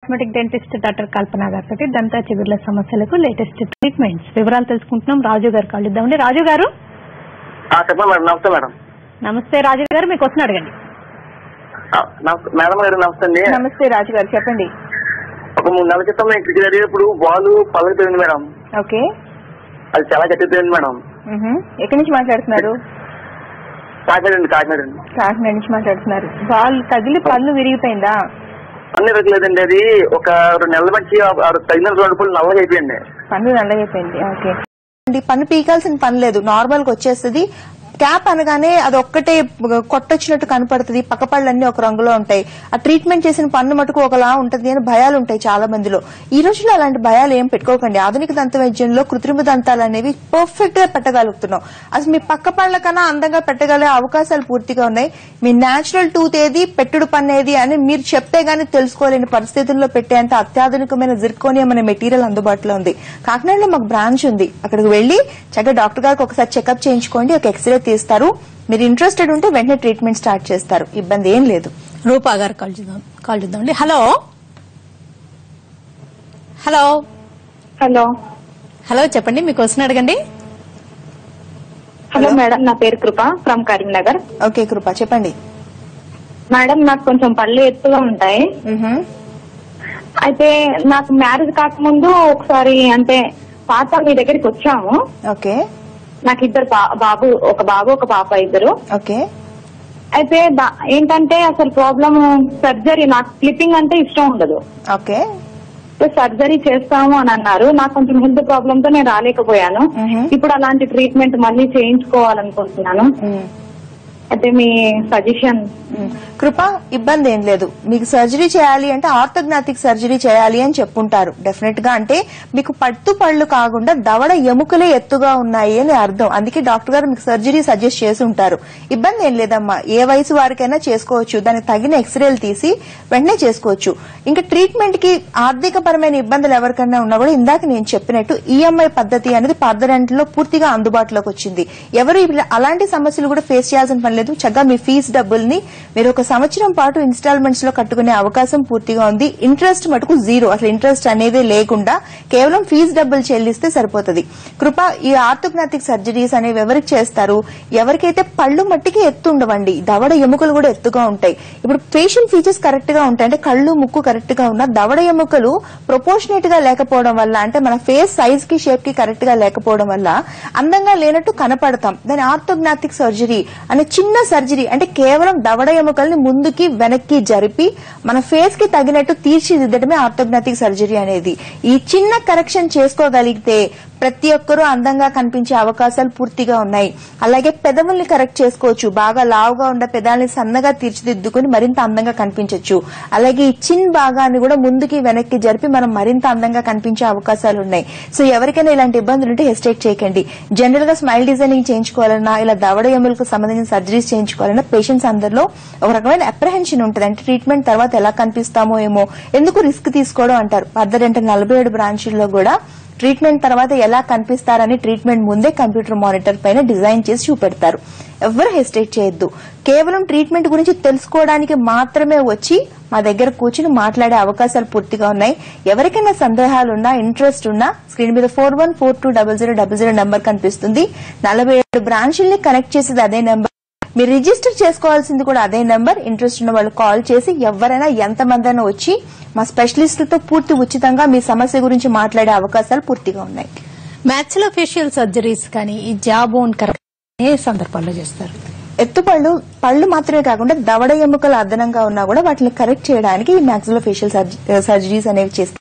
Cosmetic dentist doctor కల్పన గారితో దంతా చిగుర్ల సమస్యలకు latest treatments వివరాలు తెలుసుకుంటున్నాం రాజు గారు కలుద్దామండి రాజు గారు ఆ, చెప్పండి మేడం నమస్తే మేడం నమస్తే రాజు గారు మీకు వస్తున్న అడగండి ఆ, నమస్తే మేడం గారు నమస్తే అండి నమస్తే రాజు గారు చెప్పండి ఒక మూడు నెలల క్రితం నేను క్రికెట్ జరిగేప్పుడు బాల్ పలకపోయింది మేడం ఓకే అది చాలా గట్టిపోయింది మేడం మ్హూ. ఎక్కడి నుంచి మాట్లాడుతున్నారు కాకినాడ అండి కాకినాడ అండి కాకినాడ నుంచి మాట్లాడుతున్నారు బాల్ తగిలి పళ్ళు విరిగిపోయిందా అన్ని రకలేదండి అది ఒక రెండు నెలల నుంచి ఆ- ఆ తగిన రెండు పళ్ళు నల్లగా అయిపోయింది పన్ను నల్లగైపోయింది ఓకే అండి పన్ను పీకాల్సిన పని లేదు నార్మల్ గా వచ్చేస్తుంది క్యాప్ అనగానే అది ఒక్కటే కొట్టొచ్చినట్టు కనపడుతుంది పక్క పళ్ళన్నీ ఒక రంగులో ఉంటాయి ఆ ట్రీట్మెంట్ చేసిన పన్ను మటుకు ఒకలా ఉంటుంది అని భయాలు ఉంటాయి చాలా మందిలో ఈ రోజుల్లో అలాంటి భయాలు ఏం పెట్టుకోకండి ఆధునిక దంత వైద్యంలో కృత్రిమ దంతాలు అనేవి పర్ఫెక్ట్ గా పెట్టగలుగుతున్నాం అసలు మీ పక్క పళ్ళ కన్నా అందంగా పెట్టగలే అవకాశాలు పూర్తిగా ఉన్నాయి మీ నేచురల్ టూత్ ఏది పెట్టుడు పన్ను ఏది అని మీరు చెప్తే గానీ తెలుసుకోలేని పరిస్థితుల్లో పెట్టేంత అత్యాధునికమైన జిర్కోనియం అనే మెటీరియల్ అందుబాటులో ఉంది కాకినాడలో మాకు బ్రాంచ్ ఉంది అక్కడికి వెళ్లి చక్కగా డాక్టర్ గారికి ఒకసారి చెకప్ చేయించుకోండి ఒక ఎక్స్రే తీస్తారు మీరు ఇంట్రెస్టెడ్ ఉంటే వెంటనే ట్రీట్మెంట్ స్టార్ట్ చేస్తారు ఇబ్బంది ఏం లేదు రూపా గారు కాల్ చేద్దాం కాల్ చేద్దామండి హలో హలో హలో హలో చెప్పండి మీకు వస్తున్న అడగండి హలో మేడం నా పేరు కృప ఫ్రమ్ కరీంనగర్ ఓకే కృప చెప్పండి మేడం నాకు కొంచెం పళ్ళు ఎత్తుగా ఉంటాయి మ్హూ. అయితే నాకు మ్యారేజ్ కాకముందు ఒకసారి అంటే పాత మీ దగ్గరికి వచ్చాము ఓకే నాకు ఇద్దరు బా- బాబు ఒక బాబు ఒక పాప ఇద్దరు ఓకే అయితే దా- ఏంటంటే అసలు ప్రాబ్లమ్ సర్జరీ నాకు క్లిప్పింగ్ అంటే ఇష్టం ఉండదు ఓకే సో సర్జరీ చేస్తాము అని అన్నారు నాకు కొంచెం హెల్త్ ప్రాబ్లమ్ తో నేను రాలేకపోయాను మ్హూ. ఇప్పుడు అలాంటి ట్రీట్మెంట్ మళ్ళీ చేయించుకోవాలనుకుంటున్నాను మ్. అయితే మీ సజెషన్ మ్మ్. కృప ఇబ్బంది ఏం లేదు మీకు సర్జరీ చేయాలి అంటే ఆర్థోగ్నాటిక్ సర్జరీ చేయాలి అని చెప్పుంటారు డెఫినెట్ గా అంటే మీకు పట్టు పళ్ళు కాకుండా దవడ ఎముకలే ఎత్తుగా ఉన్నాయి అని అర్థం అందుకే డాక్టర్ గారు మీకు సర్జరీ సజెస్ట్ చేసి ఉంటారు ఇబ్బంది ఏం లేదమ్మా ఏ వయసు వారికైనా చేసుకోవచ్చు దానికి తగిన ఎక్స్రేలు తీసి వెంటనే చేసుకోవచ్చు ఇంకా ట్రీట్మెంట్ కి ఆర్థిక పరమైన ఇబ్బందులు ఎవరికైనా ఉన్నా కూడా ఇందాక నేను చెప్పినట్టు ఈఎంఐ పద్ధతి అనేది పర్దరెంట్లో పూర్తిగా అందుబాటులోకి వచ్చింది ఎవరు ఇప్పుడు అలాంటి సమస్యలు కూడా ఫేస్ చేయాల్సిన పని లేదు చక్కగా మీ ఫీజు డబ్బుల్ని మీరు ఒక సంవత్సరం పాటు ఇన్స్టాల్మెంట్స్ లో కట్టుకునే అవకాశం పూర్తిగా ఉంది ఇంట్రెస్ట్ మటుకు జీరో అసలు ఇంట్రెస్ట్ అనేది లేకుండా కేవలం ఫీజు డబ్బులు చెల్లిస్తే సరిపోతుంది కృప ఈ ఆర్థోగ్నాటిక్ సర్జరీస్ అనేవి ఎవరికి చేస్తారు ఎవరికైతే పళ్ళు మట్టికి ఎత్తు ఉండవండి దవడ ఎముకలు కూడా ఎత్తుగా ఉంటాయి ఇప్పుడు ఫేషియల్ ఫీచర్స్ కరెక్ట్ గా ఉంటాయి అంటే కళ్ళు ముక్కు కరెక్ట్ గా ఉన్న దవడ ఎముకలు ప్రపోర్షనేట్ గా లేకపోవడం వల్ల అంటే మన ఫేస్ సైజ్ కి షేప్ కి కరెక్ట్ గా లేకపోవడం వల్ల అందంగా లేనట్టు కనపడతాం దాని ఆర్థోగ్నాటిక్ సర్జరీ అనే చిన్న సర్జరీ అంటే కేవలం దవడ ఎముకల్ని ముందుకి వెనక్కి జరిపి మన ఫేస్ కి తగినట్టు తీర్చిదిద్దడమే ఆర్థోగ్నాటిక్ సర్జరీ అనేది ఈ చిన్న కరెక్షన్ చేసుకోగలిగితే ప్రతి ఒక్కరూ అందంగా కనిపించే అవకాశాలు పూర్తిగా ఉన్నాయి అలాగే పెదవుల్ని కరెక్ట్ చేసుకోవచ్చు బాగా లావుగా ఉండే పెదాల్ని సన్నగా తీర్చిదిద్దుకుని మరింత అందంగా కనిపించవచ్చు అలాగే ఈ చిన్ భాగాన్ని కూడా ముందుకి వెనక్కి జరిపి మనం మరింత అందంగా కనిపించే అవకాశాలు ఉన్నాయి సో ఎవరికైనా ఇలాంటి ఇబ్బందులు ఉంటే హెస్టేట్ చేయకండి జనరల్ గా స్మైల్ డిజైనింగ్ చేయించుకోవాలన్నా ఇలా దవడ ఎములకు సంబంధించిన సర్జరీస్ చేయించుకోవాలన్నా పేషెంట్స్ అందరిలో ఒక రకమైన అప్రహెన్షన్ ఉంటుంది అంటే ట్రీట్మెంట్ తర్వాత ఎలా కనిపిస్తామో ఏమో ఎందుకు రిస్క్ తీసుకోవడం అంటారు అర్ధ అంటే నలభై ఏడు బ్రాంచీల్లో కూడా ట్రీట్మెంట్ తర్వాత ఎలా కనిపిస్తారని ట్రీట్మెంట్ ముందే కంప్యూటర్ మానిటర్ పైన డిజైన్ చేసి చూపెడతారు ఎవరు హెసిటేట్ చేయొద్దు కేవలం ట్రీట్మెంట్ గురించి తెలుసుకోవడానికి మాత్రమే వచ్చి మా దగ్గర కూర్చుని మాట్లాడే అవకాశాలు పూర్తిగా ఉన్నాయి ఎవరికైనా సందేహాలు ఉన్నా ఇంట్రెస్ట్ ఉన్నా స్క్రీన్ మీద four one four two double zero double zero number కనిపిస్తుంది నలభై ఏడు బ్రాంచుల్ని కనెక్ట్ చేసేది అదే నెంబర్ మీరు రిజిస్టర్ చేసుకోవాల్సింది కూడా అదే నెంబర్ ఇంట్రెస్ట్ ఉన్న వాళ్ళు కాల్ చేసి ఎవరైనా ఎంతమంది అయినా వచ్చి మా స్పెషలిస్టులతో పూర్తి ఉచితంగా మీ సమస్య గురించి మాట్లాడే అవకాశాలు పూర్తిగా ఉన్నాయి మ్యాక్సిలో ఫేషియల్ సర్జరీస్ కానీ ఈ జాబోన్ కరెక్ట్ ఏ సందర్భాల్లో చేస్తారు ఎత్తుపళ్ళు పళ్ళు మాత్రమే కాకుండా దవడ ఎముకలు అదనంగా ఉన్నా కూడా వాటిని కరెక్ట్ చేయడానికి ఈ మ్యాక్సిలో ఫేషియల్ సర్జరీస్ అనేవి చేస్తారు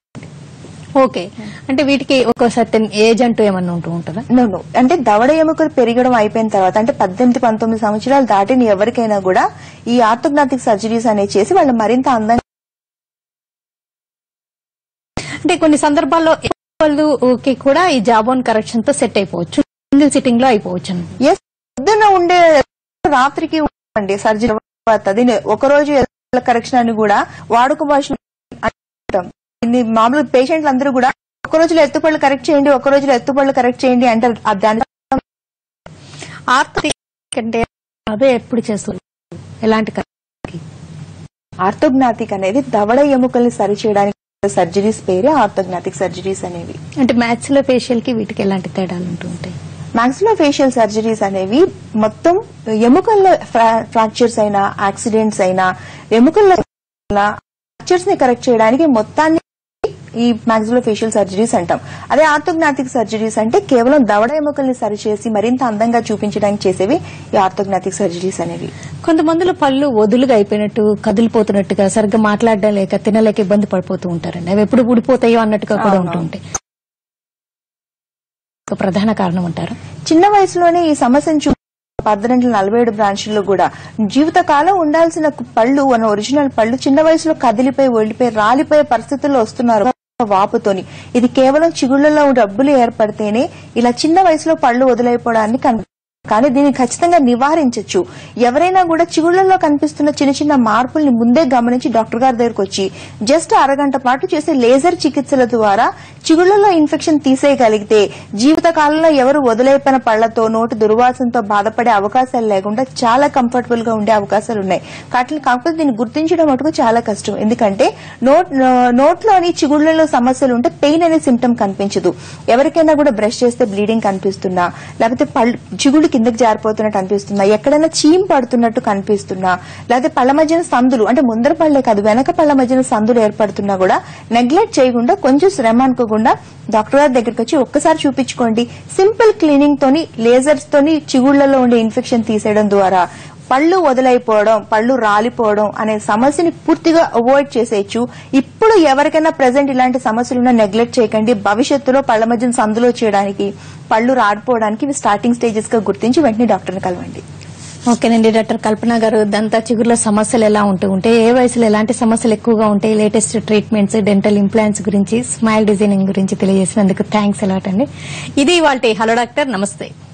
ఓకే అంటే వీటికి ఒక సర్టెన్ ఏజ్ అంటూ ఏమన్నా ఉంటూ ఉంటుందా నో నో అంటే దవడ ఎముకలు పెరగడం అయిపోయిన తర్వాత అంటే పద్దెనిమిది పంతొమ్మిది సంవత్సరాలు దాటిన ఎవరికైనా కూడా ఈ ఆర్థోగ్నాటిక్ సర్జరీస్ అనేవి చేసి వాళ్ళు మరింత అందంగా అంటే కొన్ని సందర్భాల్లో వాళ్ళకి కూడా ఈ జాబోన్ కరెక్షన్ తో సెట్ అయిపోవచ్చు సింగిల్ సిట్టింగ్ లో అయిపోవచ్చు ఎస్ పొద్దున్న ఉండే రాత్రికి అండి సర్జరీ తర్వాత అది ఒక రోజు కరెక్షన్ అని కూడా వాడుక భాషలో అంటాం ఇది మామూలు పేషెంట్లు అందరూ కూడా ఒక రోజులో ఎత్తుపళ్ళు కరెక్ట్ చేయండి ఒక రోజులో ఎత్తుపళ్ళు కరెక్ట్ చేయండి అంటారు ఆ దాని ఆర్థో అంటే అదే ఎప్పుడు చేస్తారు ఎలాంటి correction? ఆర్థోగ్నాటిక్ అనేది దవడ ఎముకల్ని సరిచేయడానికి సర్జరీస్ పేరే ఆర్థోగ్నాటిక్ సర్జరీస్ అనేవి అంటే మ్యాథ్స్ లో ఫేషియల్ కి వీటికి ఎలాంటి తేడాలు ఉంటూ ఉంటాయి మాక్సిలో ఫేషియల్ సర్జరీస్ అనేవి మొత్తం ఎముకల్లో ఫ్రాక్చర్స్ అయినా యాక్సిడెంట్స్ అయినా ఎముకల్లో ఫ్రాక్చర్స్ ని కరెక్ట్ చేయడానికి మొత్తాన్ని ఈ మాక్సిలో ఫేషియల్ సర్జరీస్ అంటాం అదే ఆర్థోగ్నాటిక్ సర్జరీస్ అంటే కేవలం దవడ ఎముకల్ని సరిచేసి మరింత అందంగా చూపించడానికి చేసేవి ఈ ఆర్థోగ్నాటిక్ సర్జరీస్ అనేవి కొంతమందిలో పళ్ళు వదులుగా అయిపోయినట్టు కదిలిపోతున్నట్టుగా సరిగ్గా మాట్లాడడం లేక తినలేక ఇబ్బంది పడిపోతూ ఉంటారండి అవి ఎప్పుడు ఊడిపోతాయో అన్నట్టుగా కూడా అవును. ఉంటూ ఉంటాయి ఒక ప్రధాన కారణం అంటారు చిన్న వయసులోనే ఈ సమస్యను చూ పద్దెనిమిది నలభై ఏడు బ్రాంచ్ల్లో కూడా జీవితకాలం ఉండాల్సిన పళ్ళు మన ఒరిజినల్ పళ్ళు చిన్న వయసులో కదిలిపోయి ఒడిలిపోయి రాలిపోయే పరిస్థితుల్లో వస్తున్నారు వాపుతోని ఇది కేవలం చిగుళ్లలో డబ్బులు ఏర్పడితేనే ఇలా చిన్న వయసులో పళ్ళు వదిలైపోవడాన్ని కన్ కానీ దీన్ని ఖచ్చితంగా నివారించవచ్చు ఎవరైనా కూడా చిగుళ్లలో కనిపిస్తున్న చిన్న చిన్న మార్పుల్ని ముందే గమనించి డాక్టర్ గారి దగ్గరకు వచ్చి జస్ట్ అరగంట పాటు చేసే లేజర్ చికిత్సల ద్వారా చిగుళ్లలో ఇన్ఫెక్షన్ తీసేయగలిగితే జీవిత కాలంలో ఎవరు వదిలేపోయిన పళ్లతో నోటి దుర్వాసనతో బాధపడే అవకాశాలు లేకుండా చాలా కంఫర్టబుల్ గా ఉండే అవకాశాలు ఉన్నాయి కాట్ల- కాకపోతే దీన్ని గుర్తించడం మటుకు చాలా కష్టం ఎందుకంటే నోట్ నోట్లోని చిగుళ్లలో సమస్యలు ఉంటే పెయిన్ అనే సిమ్టమ్ కనిపించదు ఎవరికైనా కూడా బ్రష్ చేస్తే బ్లీడింగ్ కనిపిస్తున్నా లేకపోతే పళ్ళు చిగుళ్ళు కిందకి జారిపోతున్నట్టు అనిపిస్తున్నా ఎక్కడైనా చీమ్ పడుతున్నట్టు కనిపిస్తున్నా లేకపోతే పళ్ళ మధ్యన సందులు అంటే ముందర పళ్ళే కాదు వెనక పళ్ళ మధ్యన సందులు ఏర్పడుతున్నా కూడా నెగ్లెక్ట్ చేయకుండా కొంచెం శ్రమ అనుకోకుండా డాక్టర్ గారి దగ్గరికి వచ్చి ఒక్కసారి చూపించుకోండి సింపుల్ క్లీనింగ్ తోని లేజర్స్ తోని చిగుళ్లలో ఉండే ఇన్ఫెక్షన్ తీసేయడం ద్వారా పళ్ళు వదిలైపోవడం పళ్ళు రాలిపోవడం అనే సమస్యని పూర్తిగా అవాయిడ్ చేసేయచ్చు ఇప్పుడు ఎవరికైనా ప్రెసెంట్ ఇలాంటి సమస్యలు ఉన్నా నెగ్లెక్ట్ చేయకండి భవిష్యత్తులో పళ్ళ మధ్యన సందులో చేయడానికి పళ్ళు రాడిపోవడానికి ఇవి స్టార్టింగ్ స్టేజెస్ గా గుర్తించి వెంటనే డాక్టర్ని కలవండి ఓకేనండి డాక్టర్ కల్పన గారు దంత చిగుర్ల సమస్యలు ఎలా ఉంటూ ఉంటాయి ఏ వయసులో ఎలాంటి సమస్యలు ఎక్కువగా ఉంటాయి లేటెస్ట్ ట్రీట్మెంట్స్ డెంటల్ ఇంప్లాంట్స్ గురించి స్మైల్ డిజైనింగ్ గురించి తెలియజేసినందుకు థ్యాంక్స్ ఎలాట్ అండి ఇది వాళ్ళ హలో డాక్టర్ నమస్తే